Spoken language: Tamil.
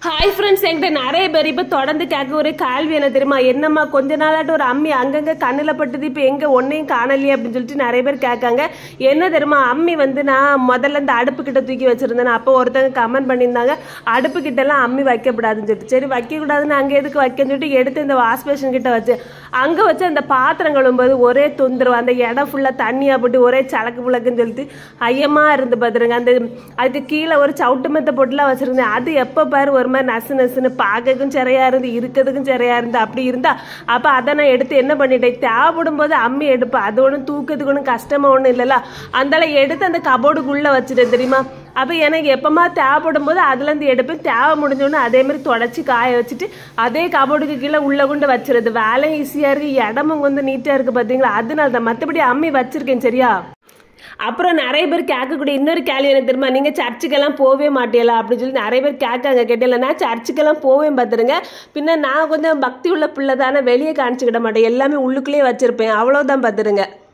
ஹாய் ஃப்ரெண்ட்ஸ் என்கிட்ட நிறைய பேர் இப்போ தொடர்ந்து கேட்க ஒரு கேள்வி என்ன தெரியுமா என்னம்மா கொஞ்ச நாளாட்டு ஒரு அம்மி அங்கங்க கண்ணில் பட்டது இப்போ எங்க ஒன்னையும் காணலையே அப்படின்னு சொல்லிட்டு நிறைய பேர் கேட்காங்க என்ன தெரியுமா அம்மி வந்து நான் முதல்ல இந்த அடுப்பு கிட்ட தூக்கி வச்சிருந்தேன் அப்போ ஒருத்தங்க கமெண்ட் பண்ணியிருந்தாங்க அடுப்பு கிட்ட எல்லாம் அம்மி வைக்கக்கூடாதுன்னு சொல்லிட்டு சரி வைக்கக்கூடாதுன்னு அங்கே எதுக்கு வைக்கன்னு சொல்லிட்டு எடுத்து இந்த வாஷ் பேஷன் கிட்ட வச்சு அங்கே வச்சு அந்த பாத்திரம் கழுவும்போது ஒரே தொந்தரவு அந்த இடம் ஃபுல்லாக தண்ணியாக போட்டு ஒரே சலக்கு புழக்குன்னு சொல்லிட்டு ஐயமா இருந்து பார்த்துருங்க அந்த அதுக்கு கீழே ஒரு சவுட்டு மெத்த போட்டுலாம் வச்சிருந்தேன் அது எப்போ பாரு ஒரு மாதிரி நசு நசுன்னு பார்க்கறதுக்கும் சிறையா இருந்து இருக்கிறதுக்கும் சிறையா இருந்து அப்படி இருந்தா அப்போ அதை நான் எடுத்து என்ன பண்ணிட்டேன் தேவைப்படும் போது அம்மி எடுப்பேன் அது ஒன்றும் தூக்கிறதுக்கு ஒன்றும் கஷ்டமா ஒன்றும் இல்லைல்ல அந்தால எடுத்து அந்த கபோர்டுக்குள்ளே வச்சுட்டேன் தெரியுமா அப்போ எனக்கு எப்பமா தேவைப்படும் போது அதுலேருந்து எடுப்பேன் தேவை முடிஞ்சோடனே அதே மாதிரி தொடச்சி காய வச்சுட்டு அதே கபோர்டுக்கு கீழே உள்ள கொண்டு வச்சிருது வேலை ஈஸியாக இருக்கு இடமும் வந்து நீட்டாக இருக்கு பார்த்தீங்களா அதனால தான் மற்றபடி அம்மி வச்சிருக்கேன் சரியா அப்புறம் நிறைய பேர் கேட்கக்கூடிய இன்னொரு கேள்வி என்ன தெரியுமா நீங்க சர்ச்சுக்கெல்லாம் போவே மாட்டீங்களா அப்படின்னு சொல்லி நிறைய பேர் கேட்காங்க கேட்டல நான் சர்ச்சுக்கெல்லாம் போவேன் பார்த்துருங்க பின்ன நான் கொஞ்சம் பக்தி உள்ள பிள்ளை தானே வெளியே காமிச்சுக்கிட மாட்டேன் எல்லாமே உள்ளுக்குள்ளேயே வச்சிருப்பேன் அவ்வளவுதான் பார்த்துருங்க